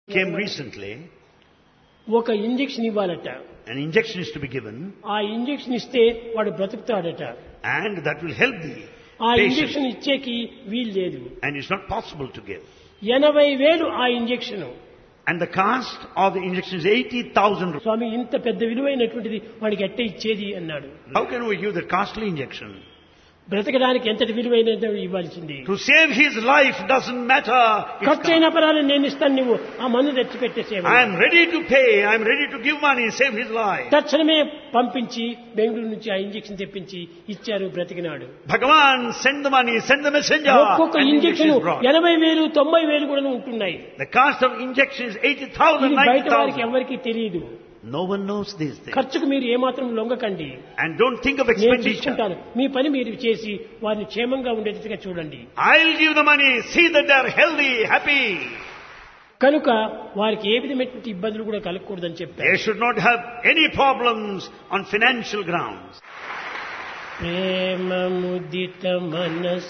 came recently. ఒక injection ఇవ్వాలట An injection is to be given, ఆ ఇంజెక్షన్ ఇస్తే వాడు బ్రతుకుతాడట and that will help the ఆ patient. ఇంజెక్షన్ ఇచ్చేకి వీలు లేదు And it's not possible to give. ఎనభై వేలు ఆ injection And the cost of the injection is 80,000 rupees. Swami ఇంత పెద్ద విలువైనటువంటిది వాడికి ఎట్ట ఇచ్చేది అన్నాడు How can we give that costly injection? బ్రతకడానికి ఎంతటి విలువైనది ఇవ్వాల్సింది To save his life doesn't matter. It's ఖర్చు అయిన పరాలు నేను ఇస్తాను నువ్వు ఆ మందు తెచ్చి పెట్టేసేవా I am ready to pay. I am ready to give money, save his life. తక్షణమే పంపించి బెంగళూరు నుంచి ఆ ఇంజెక్షన్ తెప్పించి ఇచ్చారు బ్రతికినాడు Bhagavan, send the money, send the messenger. ఒక్కొక్క and injection injection is brought. ఎనభై వేలు తొంభై వేలు కూడా ఉంటున్నాయి The cost of injection is 80,000, ఇది బయట వారికి 90,000. ఎవరికి తెలియదు No one knows these things. ఖర్చుకు మీరు ఏమాత్రం లొంగకండి And don't think of నేను expenditure. తీసుకుంటాను మీ పని మీరు చేసి వారిని క్షేమంగా ఉండేటట్టుగా చూడండి I'll give the money. See that they're healthy, happy. కనుక వారికి ఏ విధమైనటువంటి ఇబ్బందులు కూడా కలగకూడదని చెప్పారు They should not have any problems on financial grounds. ప్రేమ ముదిత మనస్